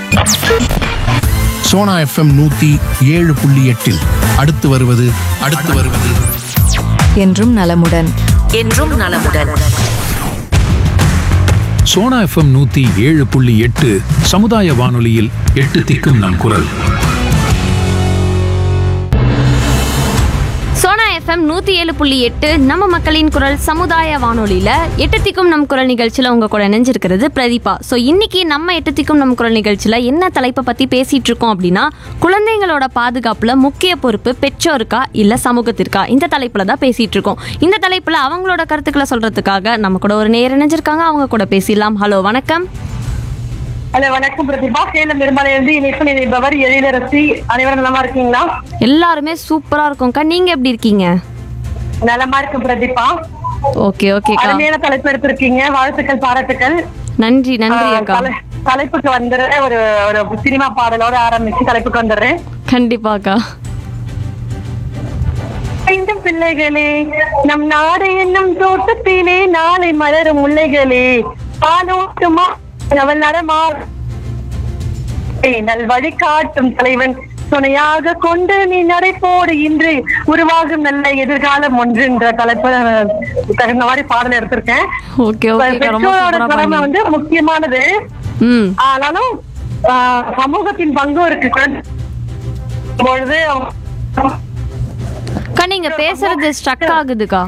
Sona FM நூத்தி ஏழு புள்ளி எட்டில் அடுத்து வருவது அடுத்து வருவது என்றும் நலமுடன் என்றும் நலமுடன் சோனா எஃப்எம் நூத்தி ஏழு புள்ளி எட்டு சமுதாய வானொலியில் எட்டு திக்கும் நம் குரல் சோனா எஃப்எம் நூற்றி ஏழு புள்ளி எட்டு நம்ம மக்களின் குரல் சமுதாய வானொலியில் எட்டு திக்கும் நம் குரல் நிகழ்ச்சியில் உங்கள் கூட இணைஞ்சிருக்கிறது பிரதீபா ஸோ இன்னைக்கு நம்ம எட்டு திக்கும் நம் குரல் நிகழ்ச்சியில் என்ன தலைப்பை பற்றி பேசிகிட்டு இருக்கோம் அப்படின்னா குழந்தைங்களோட பாதுகாப்பில் முக்கிய பொறுப்பு பெற்றோருக்கா இல்லை சமூகத்திற்கா இந்த தலைப்பில் தான் பேசிகிட்டு இருக்கோம் இந்த தலைப்பில் அவங்களோட கருத்துக்களை சொல்கிறதுக்காக நம்ம கூட ஒரு நேர் இணைஞ்சிருக்காங்க அவங்க கூட பேசிடலாம் ஹலோ வணக்கம் ஹலோ வணக்கம் பிரதிபா சேலம் பெரும்பாலிருந்து இணைப்பு நினைப்பவர் எழிலரசி அனைவரும் நலமா இருக்கீங்களா எல்லாருமே சூப்பராக இருக்கும்க்கா நீங்கள் எப்படி இருக்கீங்க நலமா இருக்கு பிரதீபா ஓகே ஓகேக்கா அருமையான தலைப்பு எடுத்திருக்கீங்க வாழ்த்துக்கள் பாராட்டுக்கள் நன்றி நன்றி ஆஹ், அக்கா தலை- தலைப்புக்கு வந்துடுறேன் ஒரு ஒரு சினிமா பாடலோட ஆரம்பிச்சு தலைப்புக்கு வந்துடுறேன் கண்டிப்பாக்கா ஐந்தும் பிள்ளைகளே நம் நாடு என்னும் தோட்டத்திலே நாளை மலரும் முல்லைகளே பாலோட்டுமா அவள் நடமா நல் வழி காட்டும் தலைவன் துணையாக கொண்டு நீ நடைபோடு இன்று உருவாகும் நல்ல எதிர்காலம் ஒன்று என்ற தலைப்பு தகுந்த மாதிரி பாடல் எடுத்திருக்கேன் ஓகே ஓகேக்கா ரொம்ப பெற்றோரோட சூப்பரா கடமை பண்ணீங்க வந்து முக்கியமானது ம் ஆனாலும் ஆஹ், சமூகத்தின் பங்கும் இருக்கு குழந்தை பொழுது அவங்க அக்கா நீங்க பேசுறது ஸ்ட்ரக் ஆகுதுக்கா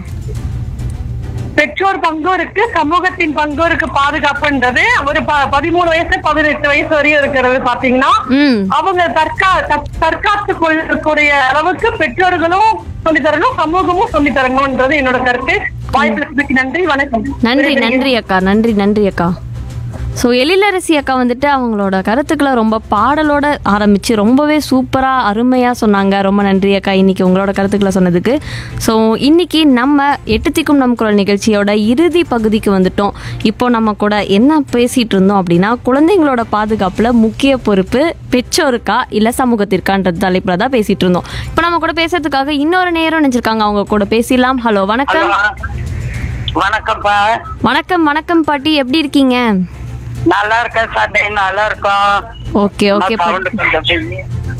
பெற்றோர் பங்கும் இருக்கு சமூகத்தின் பங்கும் இருக்கு பாதுகாப்புன்றது ஒரு ப- பதிமூணு வயசு பதினெட்டு வயசு வரையும் இருக்கிறது பாத்தீங்கன்னா ம் அவங்க தற்கா தற்- தற்காத்து கொள்ளக்கூடிய அளவுக்கு பெற்றோர்களும் சொல்லித் தரணும் சமூகமும் சொல்லித் தரணும்ன்றது என்னோட கருத்து வாய்ப்புக்கு நன்றி வணக்கம் நன்றி நன்றி அக்கா நன்றி நன்றி அக்கா ஸோ எழிலரசி அக்கா வந்துட்டு அவங்களோட கருத்துக்களை ரொம்ப பாடலோட ஆரம்பித்து ரொம்பவே சூப்பராக அருமையாக சொன்னாங்க ரொம்ப நன்றி அக்கா இன்னைக்கு உங்களோட கருத்துக்களை சொன்னதுக்கு ஸோ இன்னைக்கு நம்ம எட்டு திக்கும் நம் குரல் நிகழ்ச்சியோட இறுதி பகுதிக்கு வந்துட்டோம் இப்போ நம்ம கூட என்ன பேசிகிட்டு இருந்தோம் அப்படின்னா குழந்தைங்களோட பாதுகாப்பில் முக்கிய பொறுப்பு பெற்றோருக்கா இல்லை சமூகத்திற்கான்றது தலைப்பில் தான் பேசிகிட்டு இருந்தோம் இப்போ நம்ம கூட பேசுறதுக்காக இன்னொரு நேரம் நினைச்சிருக்காங்க அவங்க கூட பேசிடலாம் ஹலோ வணக்கம் வணக்கம்ப்பா வணக்கம் வணக்கம் பாட்டி எப்படி இருக்கீங்க நல்லா இருக்கேன் சண்டே நல்லா இருக்கோம் ஓகே ஓகே நான் பாட்டி sound கொஞ்சம் கம்மி.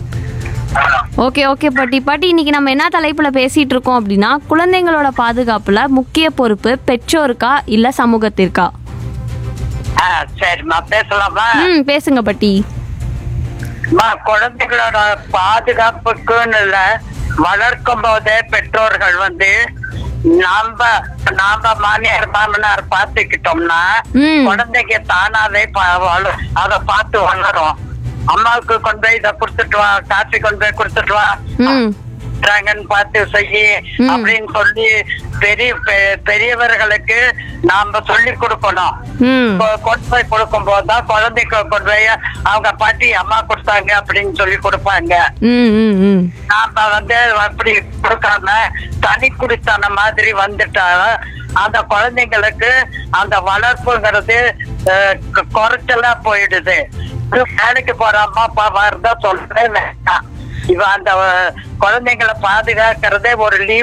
ஓகே ஓகே பாட்டி பாட்டி இன்னைக்கு நம்ம என்ன தலைப்புல பேசிட்டு இருக்கோம் அப்படின்னா குழந்தைங்களோட பாதுகாப்புல முக்கிய பொறுப்பு பெற்றோருக்கா இல்ல சமூகத்திற்கா ஆ, சரிம்மா பேசலாமா ம் பேசுங்க பாட்டி அம்மா, குழந்தைகளோட பாதுகாப்புக்குன்னு இல்ல வளர்க்கும் போதே பெற்றோர்கள் வந்து நாம நாம மாமியார் மாமனார் பாத்துக்கிட்டோம்னா ம். குழந்தைங்க தானாவே ப- வள- அத பார்த்து வளரும் அம்மாவுக்கு கொண்டு போய் இதை கொடுத்துட்டு வா காஃபி கொண்டு போய் கொடுத்துட்டு வா ம் பண்றாங்கன்னு பார்த்து செய்யி ம். அப்படின்னு சொல்லி பெரிய பெ- பெரியவர்களுக்கு நாம சொல்லி கொடுக்கணும் ம் கொ- கொண்டு போய் கொடுக்கும் போதுதான் குழந்தைக்கு கொண்டு போய் அவங்க பாட்டி அம்மா கொடுத்தாங்க அப்படின்னு சொல்லி கொடுப்பாங்க ம் ம் ம் நாம வந்து அப்படி கொடுக்காம தனி குடித்தன மாதிரி வந்துட்டா அந்த குழந்தைங்களுக்கு அந்த வளர்ப்புங்கிறது அஹ், கு- குறைச்சலா போயிடுது ஒரு வேலைக்கு போற அம்மா அப்பாவா இருந்தா சொல்லவே வேண்டாம் இவ அந்த அஹ், குழந்தைங்களை பாதுகாக்கிறதே ஒரு லீவ்